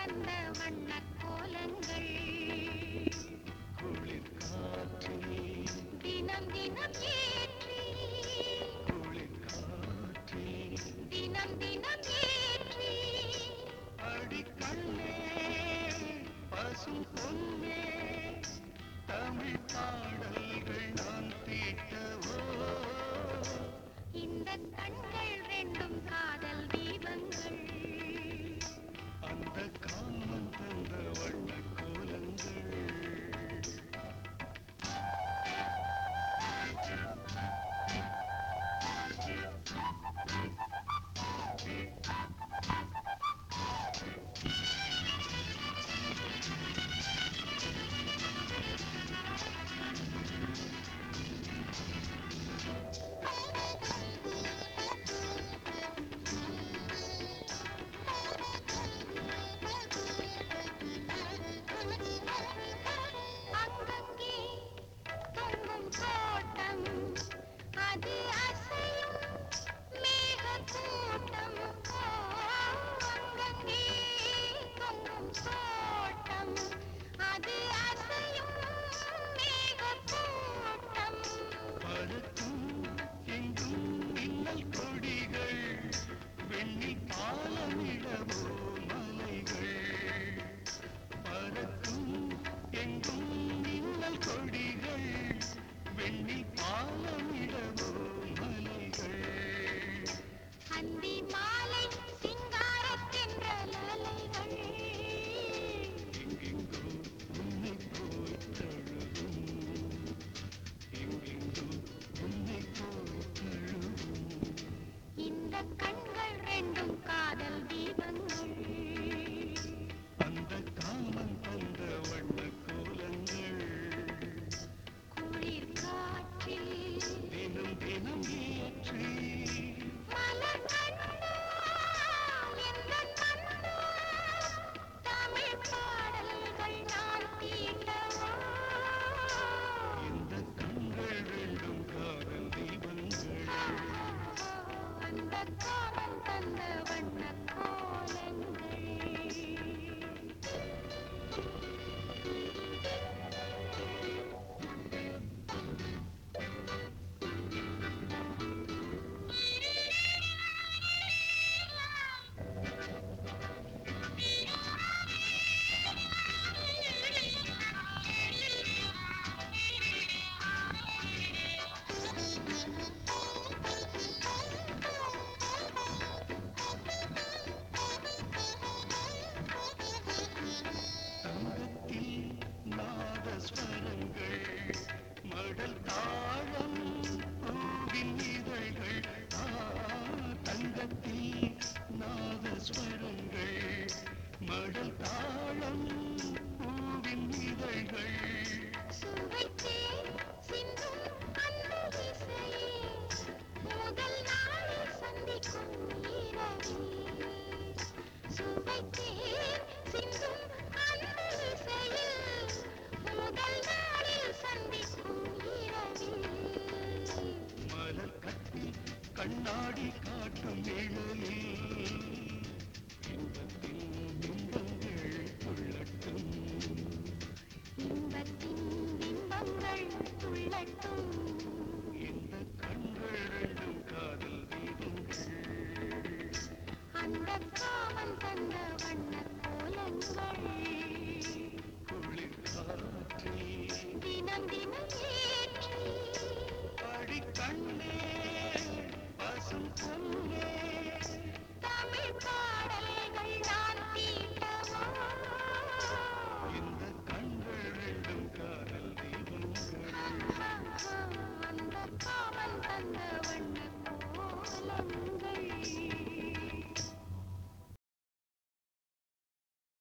தந்த வண்ணக் கோலங்கள் குளிர் காற்றே தினம் தினம் ஏற்றி குளிர் காற்றே தினம் தினம் ஏற்றி அடிக்கண்ணே பசும் பொன்னே தமிழ் பாடல்கள் நான் தீட்டவோ இந்த கண்கள் ரெண்டும் காதல் தீபங்கள் அந்த காமன் தந்த வண்ண கோலங்கள் அங்கங்கே தொங்கும் தோட்டம் அது அசையும் மேகக்கூட்டம் ஓ, அங்கங்கே தொங்கும் தோட்டம் அது அசையும் மேகக்கூட்டம் பறக்கும் எங்கும் மின்னல் கொடிகள் வெண்ணில் பாலமிடவோ மலைகள் பறக்கும் எங்கும் மின்னல் கொடிகள் வெண்ணில் பாலமிடவோ மலைகள் அந்தி மாலை சிங்காரத்தென்றல் அலைகள் எங்கெங்கோ உன்னை போய் தழுவும் எங்கெங்கோ உன்னை போய் தழுவும் இந்த கண்கள் ரெண்டும் காதல் தீபங்கள் அந்த காமன் தந்த வண்ண கோலங்கள் குளிர் காற்றில் தினம் தினம் ஏற்றி மலர் கண்டா எந்தன் கண்டா தமிழ் பாடல்கள் நான் தீண்டவா இந்த கண்கள் ரெண்டும் காதல் தீபங்கள் அந்த காலம் தந்த வண்ண கோலங்கள் தங்கத்தில் நாதஸ்வரங்கள் மடல் தாழம் பூவின் இதழ்கள் ஆ, தங்கத்தில் நாதஸ்வரங்கள் மடல் தாழம் பூவின் இதழ்கள் சுவைத்தே சிந்தும் அந்த இசையே முதல் நாளில் சந்திக்கும் இரவில் சுவைத்தே சிந்தும் அந்த இசையில் முதல் நாளில் சந்திக்கும் இரவில் மலர் கட்டி கண்ணாடி காட்டும் வேளை